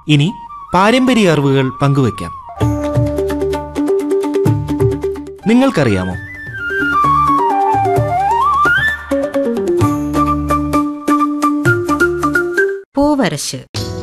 ഇനി പാരമ്പര്യ അറിവുകൾ പങ്കുവയ്ക്കാം നിങ്ങൾക്കറിയാമോ പൂവരശ്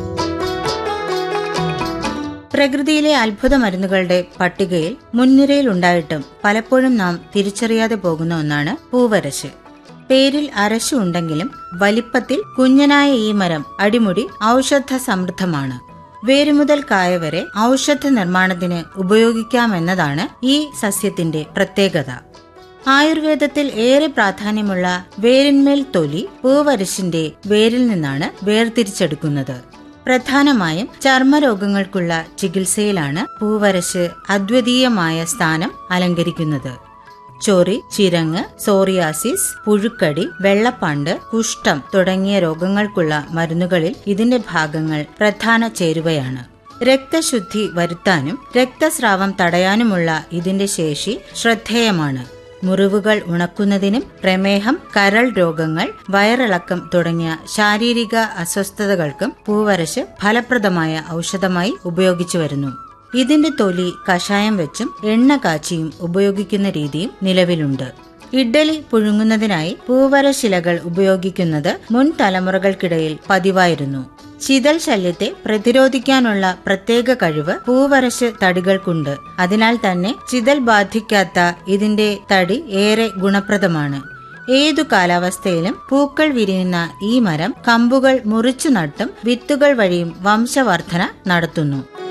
പ്രകൃതിയിലെ അത്ഭുത മരുന്നുകളുടെ പട്ടികയിൽ മുൻനിരയിലുണ്ടായിട്ടും പലപ്പോഴും നാം തിരിച്ചറിയാതെ പോകുന്ന ഒന്നാണ് പൂവരശ് പേരിൽ അരശു ഉണ്ടെങ്കിലും വലിപ്പത്തിൽ കുഞ്ഞനായ ഈ മരം അടിമുടി ഔഷധ സമൃദ്ധമാണ് വേരുമുതൽ കായ വരെ ഔഷധ നിർമ്മാണത്തിന് ഉപയോഗിക്കാമെന്നതാണ് ഈ സസ്യത്തിന്റെ പ്രത്യേകത ആയുർവേദത്തിൽ ഏറെ പ്രാധാന്യമുള്ള വേരിന്മേൽ തൊലി പൂവരശിന്റെ വേരിൽ നിന്നാണ് വേർതിരിച്ചെടുക്കുന്നത് പ്രധാനമായും ചർമ്മരോഗങ്ങൾക്കുള്ള ചികിത്സയിലാണ് പൂവരശ് അദ്വിതീയമായ സ്ഥാനം അലങ്കരിക്കുന്നത് ചൊറി ചിരങ്ങ് സോറിയാസിസ് പുഴുക്കടി വെള്ളപ്പാണ്ട് കുഷ്ഠം തുടങ്ങിയ രോഗങ്ങൾക്കുള്ള മരുന്നുകളിൽ ഇതിന്റെ ഭാഗങ്ങൾ പ്രധാന ചേരുവയാണ് രക്തശുദ്ധി വരുത്താനും രക്തസ്രാവം തടയാനുമുള്ള ഇതിന്റെ ശേഷി ശ്രദ്ധേയമാണ് മുറിവുകൾ ഉണക്കുന്നതിനും പ്രമേഹം കരൾ രോഗങ്ങൾ വയറിളക്കം തുടങ്ങിയ ശാരീരിക അസ്വസ്ഥതകൾക്കും പൂവരശ് ഫലപ്രദമായ ഔഷധമായി ഉപയോഗിച്ചു വരുന്നു ഇതിന്റെ തൊലി കഷായം വെച്ചും എണ്ണ കാച്ചിയും ഉപയോഗിക്കുന്ന രീതിയും നിലവിലുണ്ട് ഇഡ്ഡലി പുഴുങ്ങുന്നതിനായി പൂവരശിലകൾ ഉപയോഗിക്കുന്നത് മുൻ തലമുറകൾക്കിടയിൽ പതിവായിരുന്നു ചിതൽ ശല്യത്തെ പ്രതിരോധിക്കാനുള്ള പ്രത്യേക കഴിവ് പൂവരശ് തടികൾക്കുണ്ട് അതിനാൽ തന്നെ ചിതൽ ബാധിക്കാത്ത ഇതിന്റെ തടി ഏറെ ഗുണപ്രദമാണ് ഏതു കാലാവസ്ഥയിലും പൂക്കൾ വിരിയുന്ന ഈ മരം കമ്പുകൾ മുറിച്ചു നട്ടും വിത്തുകൾ വഴിയും വംശവർധന നടത്തുന്നു